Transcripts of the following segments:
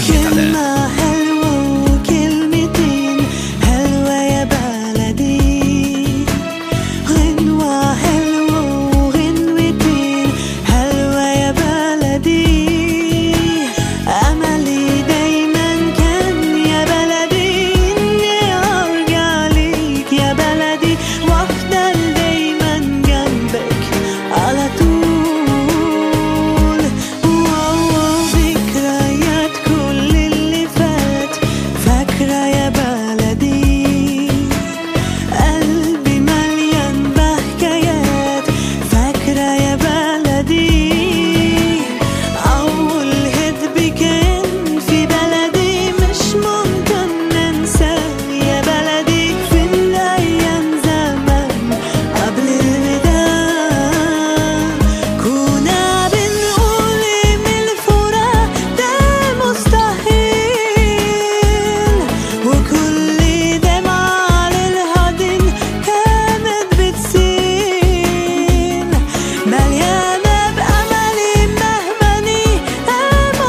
taqdim etadi كلمة حلوة وكلمتين حلوة يا بلدي غنوة حلوة وغنوتين حلوة يا بلدي أملي دايما كان يا بلدي إني أرجع ليك يا بلدي وأفضل دايما جنبك على طول واو ذكريات كل اللي فات فاكرة يا بلدي قلبي مليان بحكايات فاكرة يا بلدي أول هدب كان في بلدي مش ممكن ننساه يا بلدي في الأيام زمان قبل الوداع كنا بنقول من الفراق ده مستحيل وكل دمعة للهضم كانت بتسيل مليانة بأملي مهما نبقى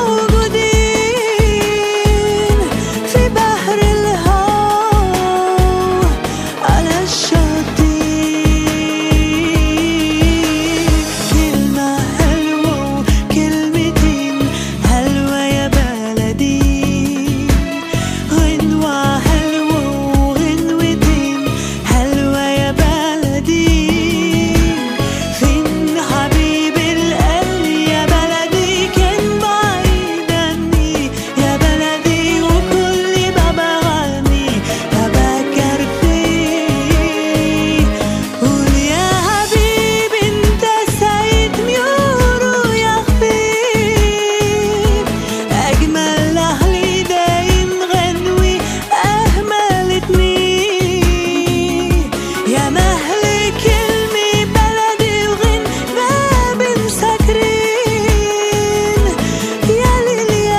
موجودين في بحر الهوى على الشاطئ كلمة حلوة وكلمتين حلوة يا بلدي غنوة حلوة وغنوتين حلوة يا بلدي فين حبيب القلب يا بلدي كان بعيد عني يا بلدي وكل ما بغني بفكر فيه قول يا حبيب انت سعيد ميورو يا خفيف اجمل اهلي دايم غنوي اهملتني يا مهل كلمة بلدي وغن باب ساكرين يا ليل يا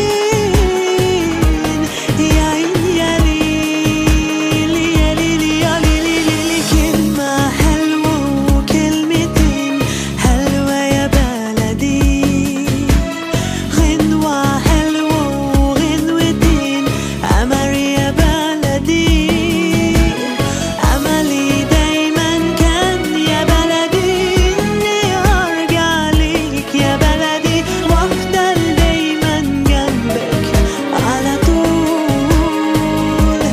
عين يا عين يا ليل يا ليل يا ليل ليل كلمة حلوة وكلمتين حلوة يا بلدي غنوة حلوة وغنوتين أمر يا بلدي أملي دايما كان يا بلدي إني أرجع ليك يا بلدي وأفضل دايما جنبك على طول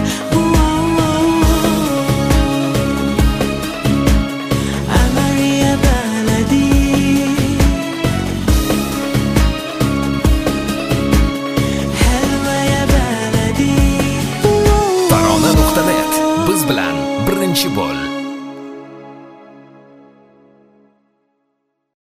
أمر يا بلدي حلوة يا بلدي farg'ona nuqta net biz bilan birinchi bo'l